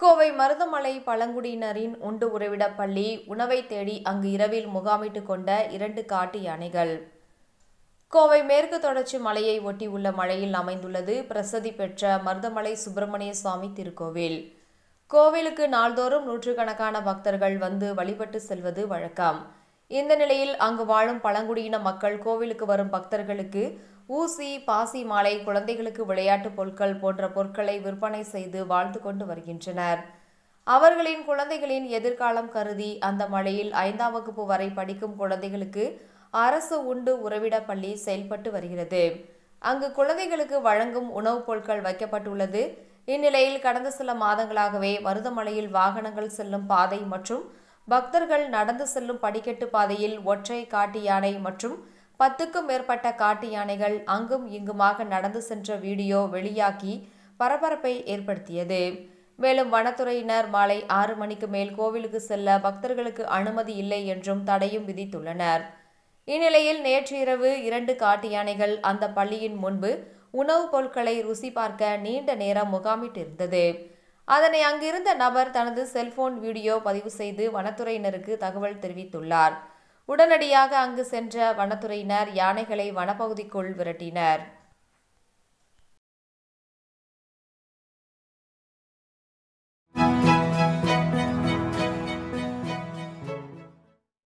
கோவை மருதமலை பழங்குடியினரின் உண்டு உறைவிட பள்ளி உணவை தேடி அங்கு இரவில் முகாமிட்டு கொண்ட இரண்டு காட்டு யானைகள் கோவை மேற்கு தொடர்ச்சி மலையை ஒட்டி உள்ள மலையில் அமைந்துள்ளது பிரசித்தி பெற்ற மருதமலை சுப்பிரமணிய சுவாமி திருக்கோவில் கோவிலுக்கு நாள்தோறும் நூற்றுக்கணக்கான பக்தர்கள் வந்து வழிபட்டு செல்வது வழக்கம் இந்த நிலையில் அங்கு வாழும் பழங்குடியின மக்கள் கோவிலுக்கு வரும் பக்தர்களுக்கு ஊசி பாசி மாலை குழந்தைகளுக்கு விளையாட்டுப் பொருட்கள் போன்ற பொருட்களை விற்பனை செய்து வாழ்ந்து கொண்டு வருகின்றனர் அவர்களின் குழந்தைகளின் எதிர்காலம் கருதி அந்த மலையில் ஐந்தாம் வகுப்பு வரை படிக்கும் குழந்தைகளுக்கு அரசு உண்டு உறவிட பள்ளி செயல்பட்டு வருகிறது அங்கு குழந்தைகளுக்கு வழங்கும் உணவுப் பொருட்கள் வைக்கப்பட்டுள்ளது இந்நிலையில் கடந்த சில மாதங்களாகவே மருதமலையில் வாகனங்கள் செல்லும் பாதை மற்றும் பக்தர்கள் நடந்து செல்லும் படிக்கட்டு பாதையில் ஒற்றை காட்டு யானை மற்றும் பத்துக்கும் மேற்பட்ட காட்டு யானைகள் அங்கும் இங்குமாக நடந்து சென்ற வீடியோ வெளியாகி பரபரப்பை ஏற்படுத்தியது மேலும் வனத்துறையினர் மாலை ஆறு மணிக்கு மேல் கோவிலுக்கு செல்ல பக்தர்களுக்கு அனுமதி இல்லை என்றும் தடையும் விதித்துள்ளனர் இந்நிலையில் நேற்று இரவு இரண்டு காட்டு யானைகள் அந்த பள்ளியின் முன்பு உணவுப் பொருட்களை ருசி பார்க்க நீண்ட நேரம் முகாமிட்டிருந்தது அதனை அங்கிருந்த நபர் தனது செல்போன் வீடியோ பதிவு செய்து வனத்துறையினருக்கு தகவல் தெரிவித்துள்ளார் உடனடியாக அங்கு சென்ற வனத்துறையினர் யானைகளை வனப்பகுதிக்குள் விரட்டினர்